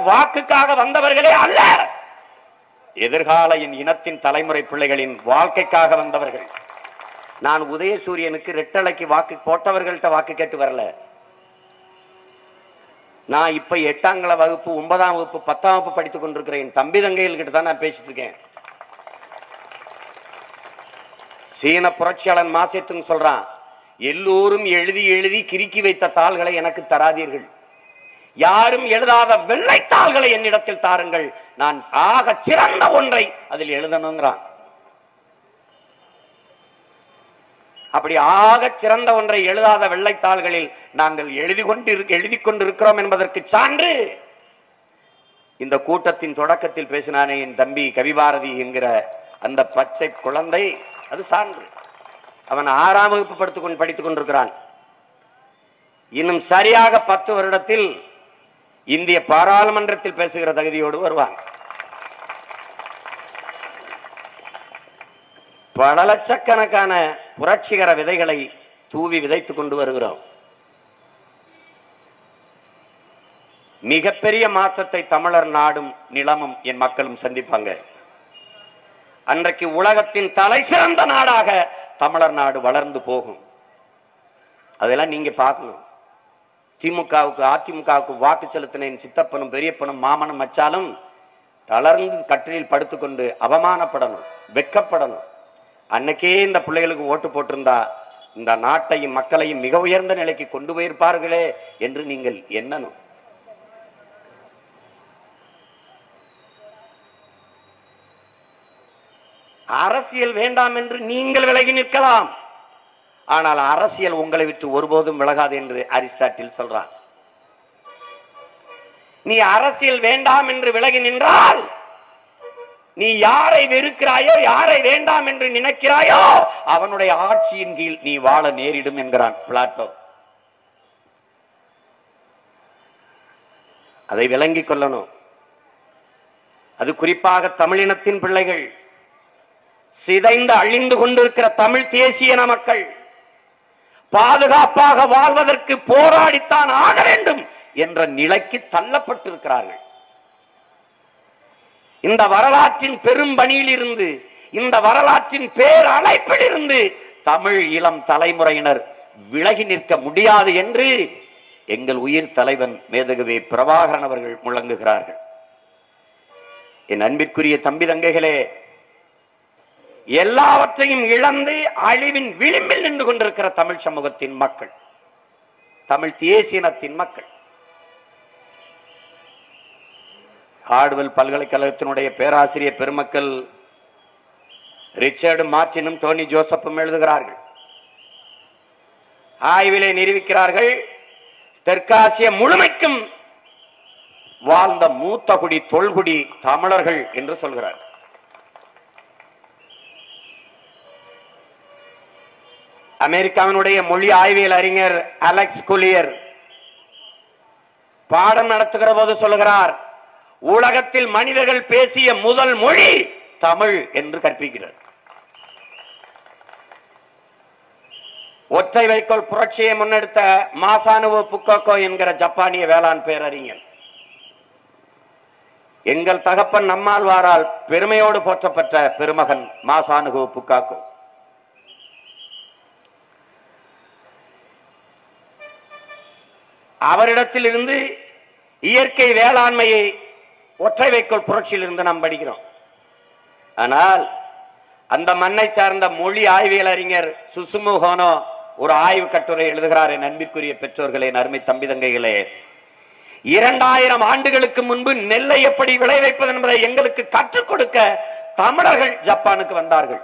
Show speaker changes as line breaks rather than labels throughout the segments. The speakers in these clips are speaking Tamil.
வாக்குக்காக வந்தவர்களே அல்ல எதிர்கால என் இனத்தின் தலைமுறை பிள்ளைகளின் வாழ்க்கைக்காக வந்தவர்கள் நான் உதயசூரியனுக்கு ரெட்டலைக்கு வாக்கு போட்டவர்கள்ட்ட வாக்கு கேட்டு வரல நான் இப்ப எட்டாங்கள வகுப்பு ஒன்பதாம் வகுப்பு பத்தாம் வகுப்பு படித்துக் கொண்டிருக்கிறேன் என் தம்பி தங்கைகள் தான் நான் பேசிட்டு இருக்கேன் சீன புரட்சியாளன் மாசேத்துங்க சொல்றான் எல்லோரும் எழுதி எழுதி கிறுக்கி வைத்த தாள்களை எனக்கு தராதீர்கள் யாரும் எழுதாத வெள்ளை தாள்களை என்னிடத்தில் தாருங்கள் நான் ஆக சிறந்த ஒன்றை அதில் எழுதணுங்கிறான் அப்படி ஆக சிறந்த ஒன்றை எழுதாத வெள்ளைத்தாள்களில் நாங்கள் எழுதி கொண்டு எழுதி கொண்டிருக்கிறோம் என்பதற்கு சான்று இந்த கூட்டத்தின் தொடக்கத்தில் பேசினானே என் தம்பி கவிபாரதி என்கிற அந்த பச்சை குழந்தை அது சான்று அவன் ஆறாம் வகுப்பு படுத்துக் கொண்டு படித்துக் கொண்டிருக்கிறான் இன்னும் சரியாக பத்து வருடத்தில் இந்திய பாராளுமன்றத்தில் பேசுகிற தகுதியோடு வருவான் பல லட்சக்கணக்கான புரட்சிகர விதைகளை தூவி விதைத்துக் கொண்டு வருகிறோம் மிகப்பெரிய மாற்றத்தை தமிழர் நாடும் நிலமும் என் மக்களும் சந்திப்பாங்க அன்றைக்கு உலகத்தின் தலை சிறந்த நாடாக தமிழர் நாடு வளர்ந்து போகும் அதெல்லாம் நீங்க பார்க்கணும் திமுகவுக்கு அதிமுகவுக்கு வாக்கு செலுத்தின என் சித்தப்பனும் பெரியப்பனும் மாமனும் மச்சாலும் தளர்ந்து கட்டிலில் படுத்துக்கொண்டு அவமானப்படணும் வெக்கப்படணும் அன்னைக்கே இந்த பிள்ளைகளுக்கு ஓட்டு போட்டிருந்தா இந்த நாட்டையும் மக்களையும் மிக உயர்ந்த நிலைக்கு கொண்டு போயிருப்பார்களே என்று நீங்கள் எண்ணணும் அரசியல் வேண்டாம் என்று நீங்கள் விலகி நிற்கலாம் ஆனால் அரசியல் உங்களை விட்டு ஒருபோதும் விலகாது என்று அரிஸ்டாட்டில் சொல்றான் நீ அரசியல் வேண்டாம் என்று விலகி நின்றால் நீ யாரை வெறுக்கிறாயோ யாரை வேண்டாம் என்று நினைக்கிறாயோ அவனுடைய ஆட்சியின் கீழ் நீ வாழ நேரிடும் என்கிறான் பிளாட்டோ அதை விளங்கிக் கொள்ளணும் அது குறிப்பாக தமிழினத்தின் பிள்ளைகள் சிதைந்து அழிந்து கொண்டிருக்கிற தமிழ் தேசியன மக்கள் பாதுகாப்பாக வாழ்வதற்கு போராடித்தான் ஆக வேண்டும் என்ற நிலைக்கு தள்ளப்பட்டிருக்கிறார்கள் இந்த வரலாற்றின் பெரும் பணியில் இருந்து இந்த வரலாற்றின் பேர் அழைப்பில் இருந்து தமிழ் இளம் தலைமுறையினர் விலகி நிற்க முடியாது என்று எங்கள் உயிர் தலைவன் மேதகவே பிரபாகரன் அவர்கள் முழங்குகிறார்கள் என் அன்பிற்குரிய தம்பி தங்கைகளே எல்லாவற்றையும் இழந்து அழிவின் விளிம்பில் நின்று கொண்டிருக்கிற தமிழ் சமூகத்தின் மக்கள் தமிழ் தேசியனத்தின் மக்கள் ஹார்ட்வெல் பல்கலைக்கழகத்தினுடைய பேராசிரியர் பெருமக்கள் ரிச்சர்டு மார்டினும் டோனி ஜோசப்பும் எழுதுகிறார்கள் ஆய்விலே நிரூபிக்கிறார்கள் தெற்காசிய முழுமைக்கும் வாழ்ந்த மூத்த குடி தொல்குடி தமிழர்கள் என்று சொல்கிறார் அமெரிக்காவினுடைய மொழி ஆய்வியல் அறிஞர் அலெக்ஸ் குலியர் பாடம் நடத்துகிற போது சொல்லுகிறார் உலகத்தில் மனிதர்கள் பேசிய முதல் மொழி தமிழ் என்று கற்பிக்கிறார் ஒற்றை வைக்கோல் புரட்சியை முன்னெடுத்த மாசானுவோ புக்கோக்கோ என்கிற ஜப்பானிய வேளாண் பேரறிஞர் எங்கள் தகப்பன் நம்மாழ்வாரால் பெருமையோடு போற்றப்பட்ட பெருமகன் மாசானுகோ புக்காக்கோ அவரிடத்தில் இருந்து இயற்கை வேளாண்மையை ஒற்றை வைக்கோல் புரட்சியில் இருந்து நாம் படிக்கிறோம் ஆனால் அந்த மண்ணை சார்ந்த மொழி ஆய்வியல் அறிஞர் சுசுமுகோனோ ஒரு ஆய்வு கட்டுரை எழுதுகிறார் என் அன்பிற்குரிய பெற்றோர்களே என் அருமை தம்பி தங்கைகளே இரண்டாயிரம் ஆண்டுகளுக்கு முன்பு நெல்லை எப்படி விளைவிப்பது என்பதை எங்களுக்கு கற்றுக் கொடுக்க தமிழர்கள் ஜப்பானுக்கு வந்தார்கள்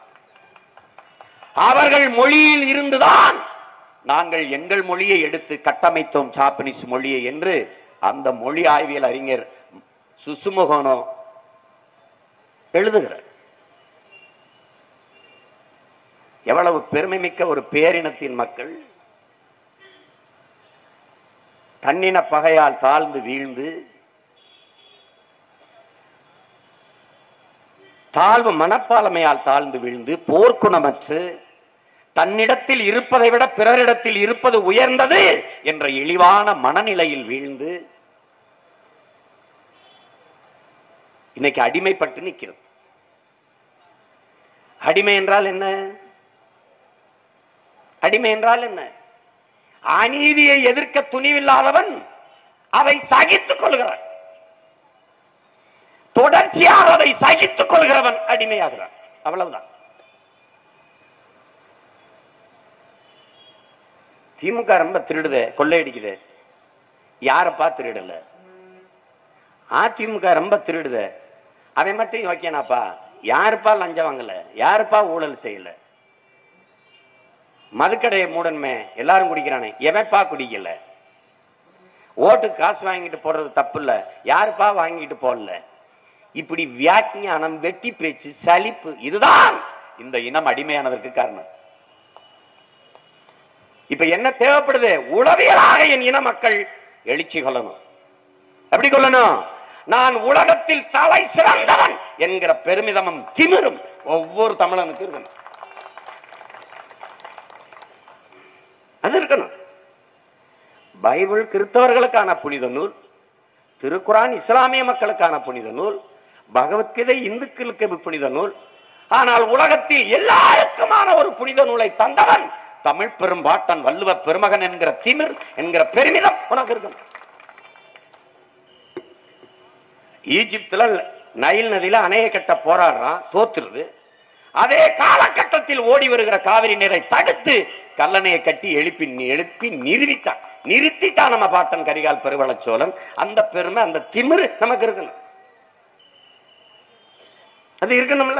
அவர்கள் மொழியில் இருந்துதான் நாங்கள் எங்கள் மொழியை எடுத்து கட்டமைத்தோம் ஜாப்பனீஸ் மொழியை என்று அந்த மொழி ஆய்வியல் அறிஞர் சுசுமுகோனோ எழுதுகிறார் எவ்வளவு பெருமை மிக்க ஒரு பேரினத்தின் மக்கள் தன்னின பகையால் தாழ்ந்து வீழ்ந்து தாழ்வு மனப்பாலமையால் தாழ்ந்து வீழ்ந்து போர்க்குணமற்று தன்னிடத்தில் இருப்பதை விட பிறரிடத்தில் இருப்பது உயர்ந்தது என்ற இழிவான மனநிலையில் வீழ்ந்து இன்னைக்கு அடிமைப்பட்டு நிற்கிறது அடிமை என்றால் என்ன அடிமை என்றால் என்ன அநீதியை எதிர்க்க துணிவில்லாதவன் அதை சகித்துக் கொள்கிறான் தொடர்ச்சியாக அதை சகித்துக் கொள்கிறவன் அடிமையாகிறான் அவ்வளவுதான் திமுக ரொம்ப திருடுதே கொள்ளையடிக்குது யாரப்பா திருடல அதிமுக ரொம்ப திருடுதே அவன் மட்டும் யோக்கியனாப்பா யாருப்பா லஞ்சம் வாங்கல யாருப்பா ஊழல் செய்யல மதுக்கடையை மூடன்மே எல்லாரும் குடிக்கிறானே எவன்ப்பா குடிக்கல ஓட்டு காசு வாங்கிட்டு போடுறது தப்பு இல்ல யாருப்பா வாங்கிட்டு போடல இப்படி வியாக்கியானம் வெட்டி பேச்சு சலிப்பு இதுதான் இந்த இனம் அடிமையானதற்கு காரணம் இப்ப என்ன தேவைப்படுது உளவியலாக என் இன மக்கள் எழுச்சி கொள்ளணும் எப்படி கொள்ளணும் நான் உலகத்தில் தலை சிறந்தவன் என்கிற பெருமிதமும் திமிரும் ஒவ்வொரு தமிழனுக்கு இருக்கணும் அது இருக்கணும் பைபிள் கிறிஸ்தவர்களுக்கான புனித நூல் திருக்குரான் இஸ்லாமிய மக்களுக்கான புனித நூல் பகவத்கீதை இந்துக்களுக்கு புனித நூல் ஆனால் உலகத்தில் எல்லாருக்குமான ஒரு புனித நூலை தந்தவன் தமிழ் பெரும்பாட்டன் வள்ளுவ பெருமகன் என்கிற திமிர் என்கிற பெருமிதம் உனக்கு இருக்கும் ஈஜிப்துல நைல் நதியில அணையை கட்ட போராடுறான் தோத்துருது அதே காலகட்டத்தில் ஓடி வருகிற காவிரி நீரை தடுத்து கல்லணையை கட்டி எழுப்பி எழுப்பி நிறுவித்தான் நிறுத்தித்தான் நம்ம பாட்டன் கரிகால் பெருவளச்சோழன் அந்த பெருமை அந்த திமிரு நமக்கு இருக்கணும் அது இருக்கணும்ல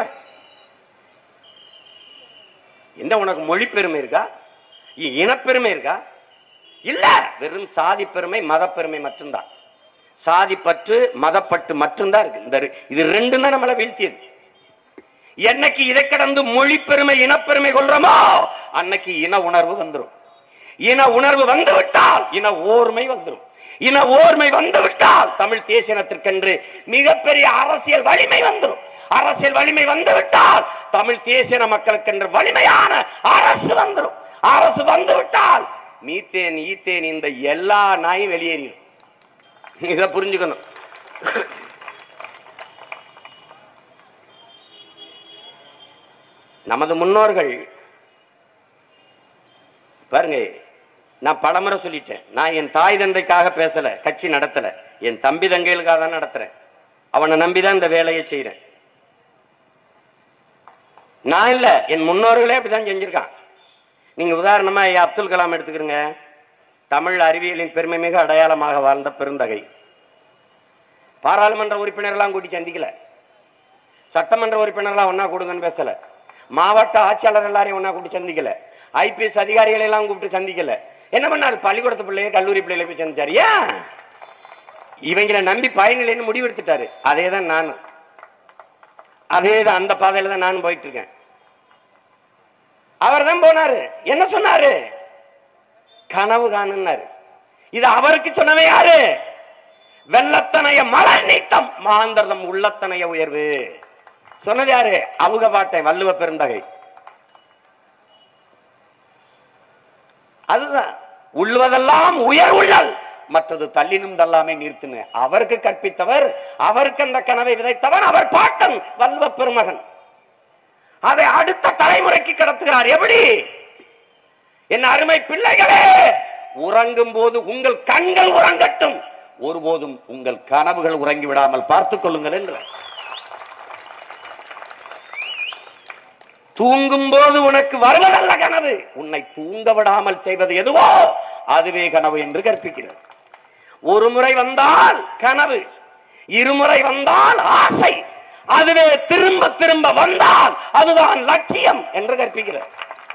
என்ன உனக்கு மொழி பெருமை இருக்கா இ- இனப்பெருமை இருக்கா இல்ல வெறும் சாதி பெருமை மத பெருமை மட்டும்தான் சாதி பற்று மதப்பற்று மட்டும்தான் இருக்கு இந்த ரெ- இது ரெண்டும் தான் நம்மளை வீழ்த்தியது என்னைக்கு இதை கடந்து மொழி பெருமை இனப்பெருமை கொள்றோமோ அன்னைக்கு இன உணர்வு வந்துரும் இன உணர்வு வந்து விட்டால் இன ஓர்மை வந்துரும் இன ஓர்மை வந்து விட்டால் தமிழ் தேசியனத்திற்கென்று மிகப்பெரிய அரசியல் வலிமை வந்துரும் அரசியல் வலிமை வந்து விட்டால் தமிழ் தேசியன மக்களுக்கென்று வலிமையான அரசு வந்துரும் அரசு வந்து விட்டால் மீத்தேன் ஈத்தேன் இந்த எல்லா நாயும் வெளியேறிடும் இதை புரிஞ்சுக்கணும் நமது முன்னோர்கள் பாருங்க நான் பலமுறை சொல்லிட்டேன் நான் என் தாய் தந்தைக்காக பேசல கட்சி நடத்தல என் தம்பி தங்கைகளுக்காக தான் நடத்துறேன் அவனை நம்பிதான் இந்த வேலையை செய்யறேன் நான் இல்ல என் முன்னோர்களே அப்படிதான் செஞ்சிருக்கான் நீங்க உதாரணமா ஐயா அப்துல் கலாம் எடுத்துக்கிறீங்க தமிழ் அறிவியலின் பெருமை மிக அடையாளமாக வாழ்ந்த பெருந்தகை பாராளுமன்ற உறுப்பினர்லாம் கூட்டி சந்திக்கல சட்டமன்ற உறுப்பினர்லாம் ஒன்னா கூடுங்கன்னு பேசல மாவட்ட ஆட்சியாளர் எல்லாரையும் ஒன்னா கூப்பிட்டு சந்திக்கல ஐபிஎஸ் அதிகாரிகளை எல்லாம் கூப்பிட்டு சந்திக்கல என்ன பண்ணாரு பள்ளிக்கூடத்து பிள்ளைய கல்லூரி பிள்ளைகளை போய் சந்திச்சாரு ஏன் இவங்களை நம்பி பயனில்லைன்னு முடிவெடுத்துட்டாரு அதே தான் நானும் அதே தான் அந்த பாதையில தான் நானும் போயிட்டு இருக்கேன் அவர் தான் போனாரு என்ன சொன்னாரு கனவு காணுன்னாரு இது அவருக்கு சொன்னவே யாரு வெள்ளத்தனைய மலை நீட்டம் மாந்தர்தம் உள்ளத்தனைய உயர்வு சொன்னது யாரு அவங்க பாட்டை வள்ளுவ பெருந்தகை அதுதான் உள்ளுவதெல்லாம் உயர் உள்ளல் மற்றது தள்ளினும் தள்ளாமே நிறுத்தின அவருக்கு கற்பித்தவர் அவருக்கு அந்த கனவை விதைத்தவர் அவர் பாட்டன் வல்வ பெருமகன் அதை அடுத்த தலைமுறைக்கு கடத்துகிறார் எப்படி என் அருமை பிள்ளைகளே உறங்கும் போது உங்கள் கண்கள் உறங்கட்டும் ஒருபோதும் உங்கள் கனவுகள் உறங்கி விடாமல் பார்த்துக் கொள்ளுங்கள் என்று தூங்கும் போது உனக்கு வருவதல்ல கனவு உன்னை தூங்க விடாமல் செய்வது எதுவோ அதுவே கனவு என்று கற்பிக்கிறது ஒரு முறை வந்தால் கனவு இருமுறை வந்தால் ஆசை அதுவே திரும்ப திரும்ப வந்தால் அதுதான் லட்சியம் என்று கற்பிக்கிறது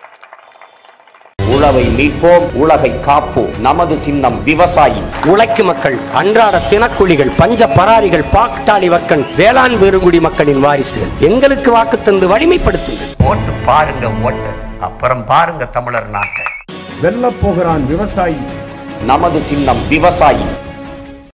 உழவை மீட்போம் உலகை காப்போம் நமது சின்னம் விவசாயி
உழைக்கும் மக்கள் அன்றாட தினக்கூலிகள் பஞ்ச பராரிகள் பாக்டாளி வர்க்கன் வேளாண் பெருங்குடி மக்களின் வாரிசுகள் எங்களுக்கு வாக்கு தந்து வலிமைப்படுத்துங்கள்
ஓட்டு பாருங்க ஓட்டு அப்புறம் பாருங்க தமிழர் நாட்டை
வெல்லப் போகிறான் விவசாயி
நமது சின்னம் விவசாயி